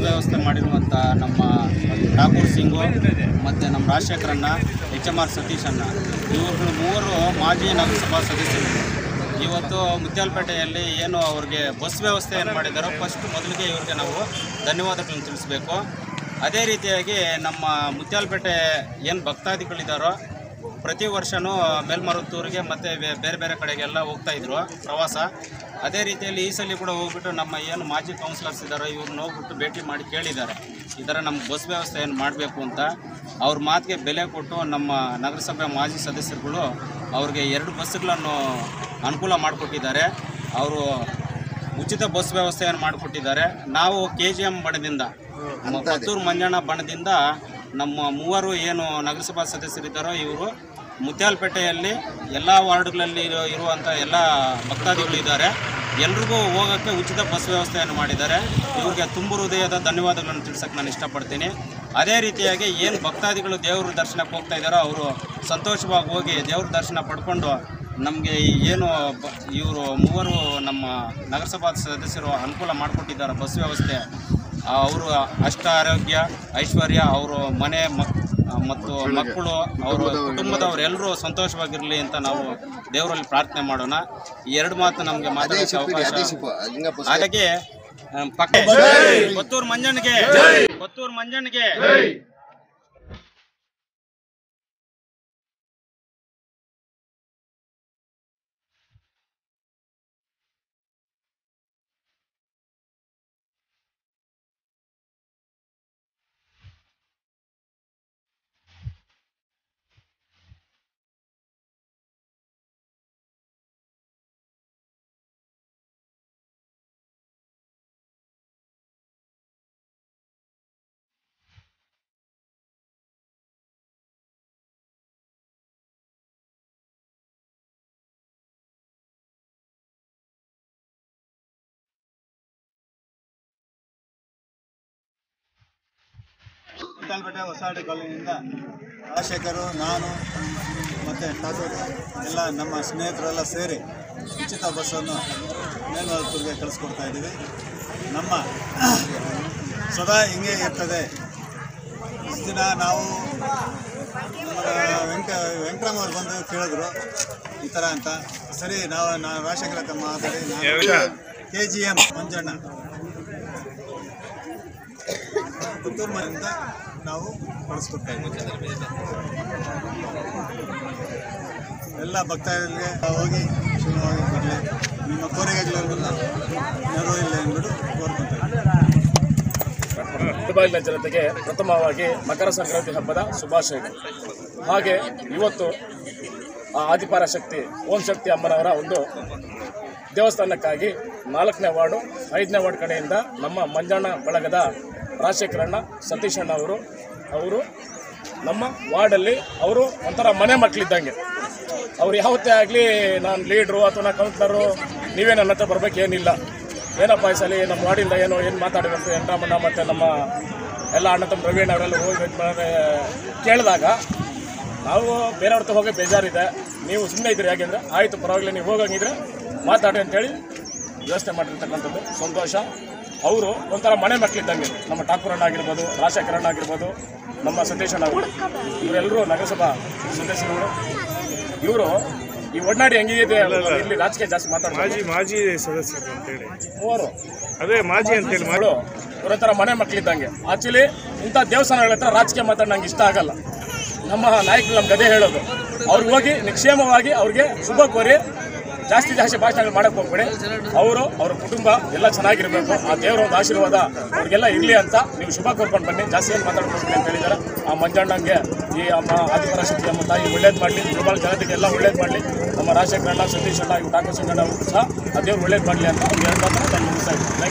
ವ್ಯವಸ್ಥೆ ಮಾಡಿರುವಂಥ ನಮ್ಮ ಠಾಕೂರ್ ಸಿಂಗು ಮತ್ತು ನಮ್ಮ ರಾಜಶೇಖರಣ್ಣ ಎಚ್ ಎಮ್ ಆರ್ ಸತೀಶಣ್ಣ ಇವರು ಮೂವರು ಮಾಜಿ ನಗರಸಭಾ ಸದಸ್ಯರು ಇವತ್ತು ಮುತ್ಯಾಲಪೇಟೆಯಲ್ಲಿ ಏನು ಅವ್ರಿಗೆ ಬಸ್ ವ್ಯವಸ್ಥೆ ಏನು ಮಾಡಿದ್ದಾರೋ ಫಸ್ಟ್ ಮೊದಲಿಗೆ ಇವ್ರಿಗೆ ನಾವು ಧನ್ಯವಾದಗಳನ್ನು ತಿಳಿಸ್ಬೇಕು ಅದೇ ರೀತಿಯಾಗಿ ನಮ್ಮ ಮುತ್ಯಾಲಪೇಟೆ ಏನು ಭಕ್ತಾದಿಗಳಿದ್ದಾರೋ ಪ್ರತಿ ವರ್ಷವೂ ಮೇಲ್ಮರುತ್ತೂರಿಗೆ ಮತ್ತು ಬೇರೆ ಬೇರೆ ಕಡೆಗೆಲ್ಲ ಹೋಗ್ತಾ ಇದ್ರು ಪ್ರವಾಸ ಅದೇ ರೀತಿಯಲ್ಲಿ ಈ ಸಲ ಕೂಡ ಹೋಗ್ಬಿಟ್ಟು ನಮ್ಮ ಏನು ಮಾಜಿ ಕೌನ್ಸಿಲರ್ಸ್ ಇದ್ದಾರೋ ಇವ್ರನ್ನ ಹೋಗ್ಬಿಟ್ಟು ಭೇಟಿ ಮಾಡಿ ಕೇಳಿದ್ದಾರೆ ಈ ಥರ ನಮ್ಮ ಬಸ್ ವ್ಯವಸ್ಥೆ ಏನು ಮಾಡಬೇಕು ಅಂತ ಅವ್ರ ಮಾತಿಗೆ ಬೆಲೆ ಕೊಟ್ಟು ನಮ್ಮ ನಗರಸಭೆ ಮಾಜಿ ಸದಸ್ಯರುಗಳು ಅವ್ರಿಗೆ ಎರಡು ಬಸ್ಸುಗಳನ್ನು ಅನುಕೂಲ ಮಾಡಿಕೊಟ್ಟಿದ್ದಾರೆ ಅವರು ಉಚಿತ ಬಸ್ ವ್ಯವಸ್ಥೆಯನ್ನು ಮಾಡಿಕೊಟ್ಟಿದ್ದಾರೆ ನಾವು ಕೆ ಜಿ ಎಮ್ ಬಣದಿಂದ ನಮ್ಮ ಪತ್ತೂರು ಮಂಜಣ್ಣ ಬಣದಿಂದ ನಮ್ಮ ಮೂವರು ಏನು ನಗರಸಭಾ ಸದಸ್ಯರಿದ್ದಾರೋ ಇವರು ಮುತ್ಯಾಲಪೇಟೆಯಲ್ಲಿ ಎಲ್ಲ ವಾರ್ಡ್ಗಳಲ್ಲಿ ಇರೋ- ಇರುವಂಥ ಎಲ್ಲ ಭಕ್ತಾದಿಗಳು ಇದ್ದಾರೆ ಎಲ್ರಿಗೂ ಹೋಗೋಕ್ಕೆ ಉಚಿತ ಬಸ್ ವ್ಯವಸ್ಥೆಯನ್ನು ಮಾಡಿದ್ದಾರೆ ಇವ್ರಿಗೆ ತುಂಬು ಹೃದಯದ ಧನ್ಯವಾದಗಳನ್ನು ತಿಳಿಸಕ್ಕೆ ನಾನು ಇಷ್ಟಪಡ್ತೀನಿ ಅದೇ ರೀತಿಯಾಗಿ ಏನು ಭಕ್ತಾದಿಗಳು ದೇವ್ರ ದರ್ಶನಕ್ಕೆ ಹೋಗ್ತಾ ಇದ್ದಾರೋ ಅವರು ಸಂತೋಷವಾಗಿ ಹೋಗಿ ದೇವ್ರ ದರ್ಶನ ಪಡ್ಕೊಂಡು ನಮಗೆ ಏನು ಇವರು ಮೂವರು ನಮ್ಮ ನಗರಸಭಾ ಸದಸ್ಯರು ಅನುಕೂಲ ಮಾಡಿಕೊಟ್ಟಿದ್ದಾರೆ ಬಸ್ ವ್ಯವಸ್ಥೆ ಅವರು ಅಷ್ಟ ಆರೋಗ್ಯ ಐಶ್ವರ್ಯ ಅವರು ಮನೆ ಮಕ್ ಮತ್ತು ಮಕ್ಕಳು ಅವರ ಕುಟುಂಬದವರು ಎಲ್ಲರೂ ಸಂತೋಷವಾಗಿರಲಿ ಅಂತ ನಾವು ದೇವರಲ್ಲಿ ಪ್ರಾರ್ಥನೆ ಮಾಡೋಣ ಈ ಎರಡು ಮಾತು ನಮಗೆ ಮಾತಾಡೋಕ್ಕೆ ಅವಕಾಶ ಹಾಗಾಗಿ ಆ, ಪಕ್ಕ ಕೊತ್ತೂರು ಮಂಜಣ್ಣಿಗೆ ಕೊತ್ತೂರು ಮಂಜಣ್ಣಿಗೆ ಮುತ್ತಾಲ್ಪೇಟೆ ಹೊಸಹಳ್ಳಿ ಕಾಲೋನಿಯಿಂದ ರಾಜಶೇಖರು ನಾನು ಮತ್ತು ಠಾಕೂರ್ ಎಲ್ಲ ನಮ್ಮ ಸ್ನೇಹಿತರೆಲ್ಲ ಸೇರಿ ಉಚಿತ ಬಸ್ಸನ್ನು ಮೇಲ್ಮರುತ್ತೂರಿಗೆ ಕಳಿಸ್ಕೊಡ್ತಾ ಇದ್ದೀವಿ ನಮ್ಮ ಸದಾ ಹಿಂಗೆ ಇರ್ತದೆ ಇಷ್ಟು ದಿನ ನಾವು ನಮ್ಮ ವೆಂಕ ವೆಂಕಟರಾಮ್ ಅವ್ರು ಬಂದು ಕೇಳಿದ್ರು ಈ ಥರ ಅಂತ ಸರಿ ನಾವು ನಾನು ರಾಜಶೇಖರ ಹತ್ರ ಮಾತಾಡಿ ಕೆ ಜಿ ಎಮ್ ಮಂಜಣ್ಣ ಪುತ್ತೂರು ಮನೆಯಿಂದ ನಾವು ಕಳಿಸ್ಕೊಡ್ತಾ ಇದ್ದೀವಿ ಎಲ್ಲ ಭಕ್ತಾದಿಗಳಿಗೆ ಹೋಗಿ ಶಿವವಾಗಿ ಬರಲಿ ನಿಮ್ಮ ಕೋರಿಕೆಗಳನ್ನು ನೆರವೇರಲಿ ಅಂದ್ಬಿಟ್ಟು ಕೋರ್ಕೊಳ್ತಾ ಇದ್ದೀವಿ ಮುಳಬಾಗಿಲಿನ ಜನತೆಗೆ ಪ್ರಥಮವಾಗಿ ಮಕರ ಸಂಕ್ರಾಂತಿ ಹಬ್ಬದ ಶುಭಾಶಯಗಳು ಹಾಗೆ ಇವತ್ತು ಆ ಆದಿಪಾರ ಶಕ್ತಿ ಓಂ ಶಕ್ತಿ ಅಮ್ಮನವರ ಒಂದು ದೇವಸ್ಥಾನಕ್ಕಾಗಿ ನಾಲ್ಕನೇ ವಾರ್ಡು ಐದನೇ ವಾರ್ಡ್ ಕಡೆಯಿಂದ ನಮ್ಮ ಮಂಜಣ್ಣ ಬಳಗದ ರಾಜಶೇಖರಣ್ಣ ಸತೀಶಣ್ಣ ಅವರು ಅವರು ನಮ್ಮ ವಾರ್ಡಲ್ಲಿ ಅವರು ಒಂಥರ ಮನೆ ಮಕ್ಕಳಿದ್ದಂಗೆ ಅವ್ರು ಯಾವತ್ತೇ ಆಗಲಿ ನಾನು ಲೀಡ್ರು ಅಥವಾ ನಾ ಕೌನ್ಸಿಲರು ನೀವೇ ನನ್ನ ಹತ್ರ ಬರ್ಬೇಕೇನಿಲ್ಲ ಏನಪ್ಪ ಈ ಸಲ ನಮ್ಮ ವಾರ್ಡಿಂದ ಏನೋ ಏನು ಮಾತಾಡಬೇಕು ಎಂಟ್ರಾಮಣ್ಣ ಮತ್ತು ನಮ್ಮ ಎಲ್ಲ ಅಣ್ಣ ತಮ್ಮ ರವೀಣ್ ಅವರೆಲ್ಲ ಹೋಗಿ ವೇಟ್ ಮಾಡಿ ಕೇಳಿದಾಗ ನಾವು ಬೇರೆಯವ್ರ ಹತ್ರ ಹೋಗಿ ಬೇಜಾರಿದೆ ನೀವು ಸುಮ್ಮನೆ ಇದ್ದೀರಿ ಯಾಕೆಂದರೆ ಆಯಿತು ಪರವಾಗಿಲ್ಲ ನೀವು ಹೋಗಂಗಿದ್ರೆ ಮಾತಾಡಿ ಅಂತೇಳಿ ವ್ಯವಸ್ಥೆ ಮಾಡಿರ್ತಕ್ಕಂಥದ್ದು ಸಂತೋಷ ಅವರು ಒಂಥರ ಮನೆ ಮಕ್ಕಳಿದ್ದಂಗೆ ನಮ್ಮ ಠಾಕೂರಣ್ಣ ಆಗಿರ್ಬೋದು ರಾಜಶೇಖರಣ್ಣ ಆಗಿರ್ಬೋದು ನಮ್ಮ ಸತೀಶಣ್ಣ ಅವರು ಇವರೆಲ್ಲರೂ ನಗರಸಭಾ ಸದಸ್ಯರುಗಳು ಇವರು ಈ ಒಡನಾಡಿ ಹೆಂಗಿದೆ ಇಲ್ಲಿ ರಾಜಕೀಯ ಜಾಸ್ತಿ ಮಾತಾಡ್ತಾರೆ ಮಾಜಿ ಮಾಜಿ ಸದಸ್ಯರು ಅಂತೇಳಿ ಮೂವರು ಅದೇ ಮಾಜಿ ಅಂತೇಳಿ ಮಗಳು ಇವರ ಮನೆ ಮಕ್ಕಳಿದ್ದಂಗೆ ಆಕ್ಚುಲಿ ಇಂಥ ದೇವಸ್ಥಾನಗಳ ಹತ್ರ ರಾಜಕೀಯ ಮಾತಾಡ ನಂಗೆ ಇಷ್ಟ ಆಗಲ್ಲ ನಮ್ಮ ನಾಯಕರು ನಮ್ಮ ಗದೆ ಹೇಳೋದು ಅವ್ರಿಗೆ ಹೋಗಿ ನಿಕ್ಷೇಮವಾಗಿ ಅವ್ರಿಗೆ ಶುಭ ಕೋರಿ ಜಾಸ್ತಿ ಜಾಸ್ತಿ ಭಾಷಣಗಳು ಮಾಡಕ್ಕೆ ಹೋಗ್ಬೇಡಿ ಅವರು ಅವ್ರ ಕುಟುಂಬ ಎಲ್ಲ ಚೆನ್ನಾಗಿರ್ಬೇಕು ಆ ದೇವರ ಒಂದು ಆಶೀರ್ವಾದ ಅವ್ರಿಗೆಲ್ಲ ಇರಲಿ ಅಂತ ನೀವು ಶುಭ ಕೋರ್ಕೊಂಡು ಬನ್ನಿ ಜಾಸ್ತಿ ಏನು ಮಾತಾಡ್ಬೇಕು ಅಂತ ಹೇಳಿದ್ದಾರೆ ಆ ಮಂಜಣ್ಣಂಗೆ ಈ ಅಮ್ಮ ಆದಿಪರಾಶಕ್ತಿ ಅಮ್ಮ ತಾಯಿ ಒಳ್ಳೇದು ಮಾಡಲಿ ದುರ್ಬಲ ಜನತೆಗೆಲ್ಲ ಒಳ್ಳೇದು ಮಾಡಲಿ ನಮ್ಮ ರಾಜಶೇಖರಣ್ಣ ಸತೀಶ್ ಅಣ್ಣ ಇವು ಠಾಕೂರ್ ಸಿಂಗಣ್ಣ ಅವರು ಸಹ ಆ ದೇವ್ರು ಒಳ್ಳೇದು ಮಾಡಲಿ ಅಂತ ಅವ್ರು ಎರಡು ಮಾತ್ರ ನಾನು ಮುಗಿಸ್ತಾ ಇದ್ದೀನಿ